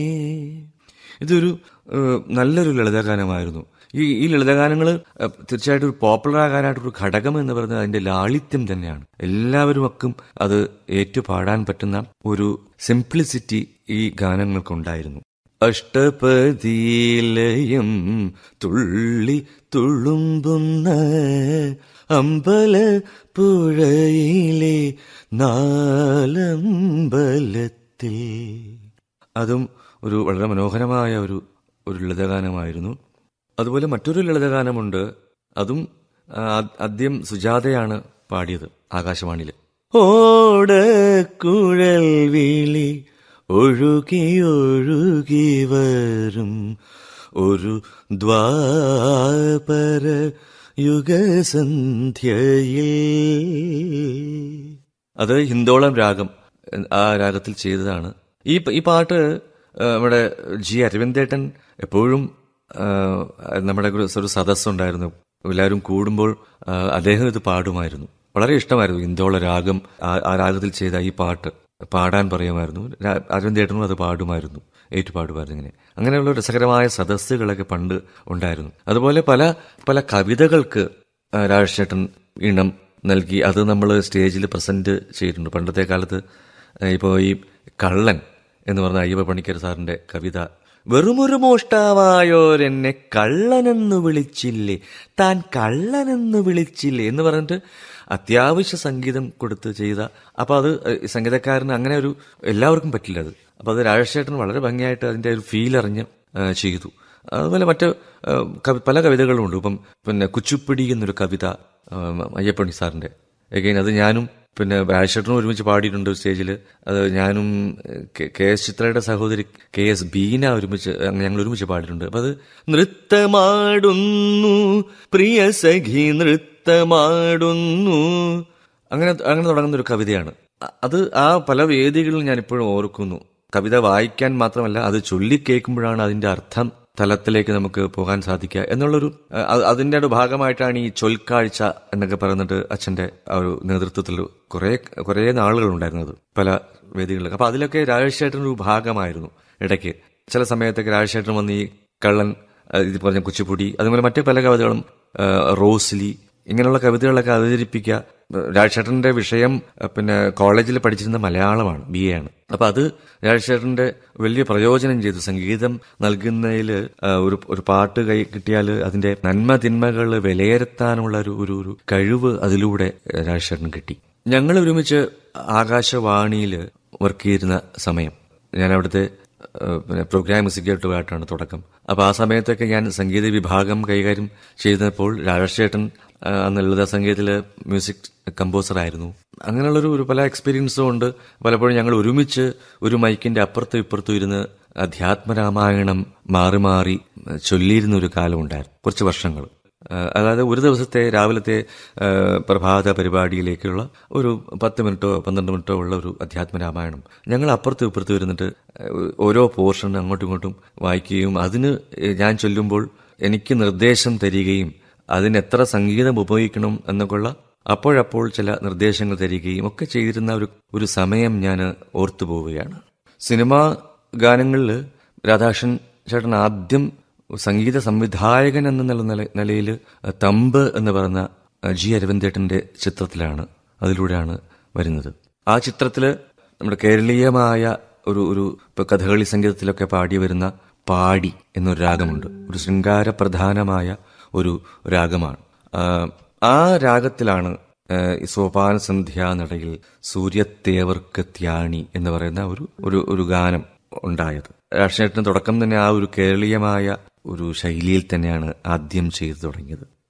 ഇതൊരു ഏഹ്, നല്ലൊരു ലളിതഗാനമായിരുന്നു ഈ ഈ ലളിതഗാനങ്ങൾ തീർച്ചയായിട്ടും ഒരു പോപ്പുലർ ആകാനായിട്ടൊരു ഘടകം എന്ന് പറയുന്നത് അതിന്റെ ലാളിത്യം തന്നെയാണ് എല്ലാവരും ഒക്കും അത് ഏറ്റുപാടാൻ പറ്റുന്ന ഒരു സിംപ്ലിസിറ്റി ഈ ഗാനങ്ങൾക്കുണ്ടായിരുന്നു അഷ്ടപതിയിലയം തുള്ളി തുളുമ്പുന്ന അമ്പല പുഴയിലെ നാലമ്പലത്തിൽ അതും ഒരു വളരെ മനോഹരമായ ഒരു ഒരു ലളിതഗാനമായിരുന്നു അതുപോലെ മറ്റൊരു ലളിതഗാനമുണ്ട് അതും ആ, ആദ്യം സുജാതയാണ് പാടിയത് ആകാശവാണിയിൽ ഓടക്കുഴൽ വിളി ഒഴുകി ഒഴുകി വരും ഒരു ദ്വാപര യുഗസന്ധ്യയിൽ അത് ഹിന്ദോളം രാഗം ആ രാഗത്തിൽ ചെയ്തതാണ് ഈ ഈ പാട്ട് ആ, നമ്മുടെ ജി അരവിന്ദേട്ടൻ എപ്പോഴും ആ, നമ്മുടെ ഒരു ഒരു സദസ്സുണ്ടായിരുന്നു എല്ലാവരും കൂടുമ്പോൾ ആ, അദ്ദേഹം ഇത് പാടുമായിരുന്നു വളരെ ഇഷ്ടമായിരുന്നു ഹിന്ദോള രാഗം ആ- ആ രാഗത്തിൽ ചെയ്ത ഈ പാട്ട് പാടാൻ പറയുമായിരുന്നു രാ- അരവിന്ദേട്ടനും അത് പാടുമായിരുന്നു ഏറ്റുപാടുമായിരുന്നു ഇങ്ങനെ അങ്ങനെയുള്ള രസകരമായ സദസ്സുകളൊക്കെ പണ്ട് ഉണ്ടായിരുന്നു അതുപോലെ പല പല കവിതകൾക്ക് ആ, രാജേഷേട്ടൻ ഈണം നൽകി അത് നമ്മൾ സ്റ്റേജിൽ പ്രസന്റ് ചെയ്തിട്ടുണ്ട് പണ്ടത്തെ കാലത്ത് ഇപ്പോൾ ഈ കള്ളൻ എന്ന് പറഞ്ഞ അയ്യപ്പ പണിക്കർ സാറിന്റെ കവിത വെറുമൊരു മോഷ്ടാവായോരെന്നെ കള്ളനെന്ന് വിളിച്ചില്ലേ താൻ കള്ളനെന്ന് വിളിച്ചില്ലേ എന്ന് പറഞ്ഞിട്ട് അത്യാവശ്യ സംഗീതം കൊടുത്ത് ചെയ്ത അപ്പൊ അത് ഏഹ്, സംഗീതക്കാരന് അങ്ങനെ ഒരു എല്ലാവർക്കും പറ്റില്ല അത് അപ്പൊ അത് രാജേഷേട്ടൻ വളരെ ഭംഗിയായിട്ട് അതിന്റെ ഒരു ഫീൽ അറിഞ്ഞ് ഏഹ്, ചെയ്തു അതുപോലെ മറ്റ് ഏഹ്, കവി- പല കവിതകളുമുണ്ട് ഇപ്പം പിന്നെ കുച്ചുപ്പിടി എന്നൊരു കവിത ഏഹ്, അയ്യപ്പണി സാറിന്റെ എഗൈൻ അത് ഞാനും പിന്നെ രാജേഷേട്ടനും ഒരുമിച്ച് പാടിയിട്ടുണ്ട് സ്റ്റേജിൽ അത് ഞാനും ഏഹ്, കെ- കെ എസ് ചിത്രയുടെ സഹോദരി കെ എസ് ബീന ഒരുമിച്ച് അങ്ങനെ ഞങ്ങൾ ഒരുമിച്ച് പാടിയിട്ടുണ്ട് അപ്പൊ അത് നൃത്തമാടുന്നു പ്രിയ സഖി നൃത്തമാടുന്നു അങ്ങനെ അങ്ങനെ തുടങ്ങുന്ന ഒരു കവിതയാണ് അ- അത് ആ പല വേദികളിലും ഞാൻ ഇപ്പോഴും ഓർക്കുന്നു കവിത വായിക്കാൻ മാത്രമല്ല അത് ചൊല്ലിക്കേൾക്കുമ്പോഴാണ് അതിന്റെ അർത്ഥം തലത്തിലേക്ക് നമുക്ക് പോകാൻ സാധിക്കുക എന്നുള്ളൊരു അ- അ- അതിന്റെ ഒരു ഭാഗമായിട്ടാണ് ഈ ചൊൽക്കാഴ്ച എന്നൊക്കെ പറയുന്നിട്ട് അച്ഛന്റെ ആ ഒരു നേതൃത്വത്തിൽ കുറെ കുറെ നാളുകൾ ഉണ്ടായിരുന്നത് പല വേദികളിലൊക്കെ അപ്പൊ അതിലൊക്കെ രാജേഷേട്ടൻ ഒരു ഭാഗമായിരുന്നു ഇടയ്ക്ക് ചില സമയത്തൊക്കെ രാജേഷേട്ടൻ വന്ന് ഈ കള്ളൻ ആ, ഇത് പറഞ്ഞ കുച്ചിപ്പുടി അതുപോലെ മറ്റു പല കവിതകളും ആ, റോസ്ലി ഇങ്ങനെയുള്ള കവിതകളൊക്കെ അവതരിപ്പിക്കുക രാജേട്ടന്റെ വിഷയം ആ, പിന്നെ കോളേജിൽ പഠിച്ചിരുന്ന മലയാളമാണ് ബി എ ആണ് അപ്പൊ അത് രാജേട്ടന്റെ വലിയ പ്രയോജനം ചെയ്തു സംഗീതം നൽകുന്നതിൽ ഒരു ഒരു പാട്ട് കൈ കിട്ടിയാൽ അതിന്റെ നന്മ തിന്മകൾ വിലയിരുത്താനുള്ള ഒരു ഒരു ഒരു കഴിവ് അതിലൂടെ രാജേട്ടന് കിട്ടി ഞങ്ങൾ ഒരുമിച്ച് ആകാശവാണിയിൽ വർക്ക് ചെയ്തിരുന്ന സമയം ഞാൻ അവിടുത്തെ ഏഹ് പിന്നെ പ്രോഗ്രാം എക്സിക്യൂട്ടീവായിട്ടാണ് തുടക്കം അപ്പോൾ ആ സമയത്തൊക്കെ ഞാൻ സംഗീത വിഭാഗം കൈകാര്യം ചെയ്തപ്പോൾ രാജേഷേട്ടൻ അന്ന് ലളിത സംഗീതത്തിലെ മ്യൂസിക് കമ്പോസർ ആയിരുന്നു അങ്ങനെയുള്ളൊരു ഒരു പല എക്സ്പീരിയൻസും ഉണ്ട് പലപ്പോഴും ഞങ്ങൾ ഒരുമിച്ച് ഒരു മൈക്കിന്റെ അപ്പുറത്തും ഇപ്പുറത്തും ഇരുന്ന് അധ്യാത്മരാമായണം മാറി മാറി ചൊല്ലിയിരുന്ന ഒരു കാലമുണ്ടായിരുന്നു കുറച്ച് വർഷങ്ങൾ ഏഹ് അതായത് ഒരു ദിവസത്തെ രാവിലത്തെ ഏഹ് പ്രഭാത പരിപാടിയിലേക്കുള്ള ഒരു പത്ത് മിനിറ്റോ പന്ത്രണ്ട് മിനിറ്റോ ഉള്ള ഒരു അധ്യാത്മ രാമായണം ഞങ്ങൾ അപ്പുറത്തും ഇപ്പുറത്തും ഇരുന്നിട്ട് ഏഹ് ഓരോ പോർഷൻ അങ്ങോട്ടും ഇങ്ങോട്ടും വായിക്കുകയും അതിന് ഞാൻ ചൊല്ലുമ്പോൾ എനിക്ക് നിർദ്ദേശം തരികയും അതിന് എത്ര സംഗീതം ഉപയോഗിക്കണം എന്നൊക്കെയുള്ള അപ്പോഴപ്പോൾ ചില നിർദ്ദേശങ്ങൾ തരികയും ഒക്കെ ചെയ്തിരുന്ന ഒരു ഒരു സമയം ഞാൻ ഓർത്തു പോവുകയാണ് സിനിമാ ഗാനങ്ങളിൽ രാധാകൃഷ്ണൻ ചേട്ടൻ ആദ്യം സംഗീത സംവിധായകൻ എന്ന നില നില നിലയിൽ തമ്പ് എന്ന് പറയുന്ന ജി അരവിന്ദേട്ടന്റെ ചിത്രത്തിലാണ് അതിലൂടെയാണ് വരുന്നത് ആ ചിത്രത്തില് നമ്മുടെ കേരളീയമായ ഒരു ഒരു ഇപ്പൊ കഥകളി സംഗീതത്തിലൊക്കെ പാടി വരുന്ന പാടി എന്നൊരു രാഗമുണ്ട് ഒരു ശൃംഗാരപ്രധാനമായ ഒരു രാഗമാണ് ആ, ആ രാഗത്തിലാണ് ആ, ഈ സോപാന സന്ധ്യാനടയിൽ സൂര്യത്തേവർക്ക് ത്യാണി എന്ന് പറയുന്ന ഒരു ഒരു ഒരു ഗാനം ഉണ്ടായത് രാഷ്ട്രീയത്തിന് തുടക്കം തന്നെ ആ ഒരു കേരളീയമായ ഒരു ശൈലിയിൽ തന്നെയാണ് ആദ്യം ചെയ്തു തുടങ്ങിയത്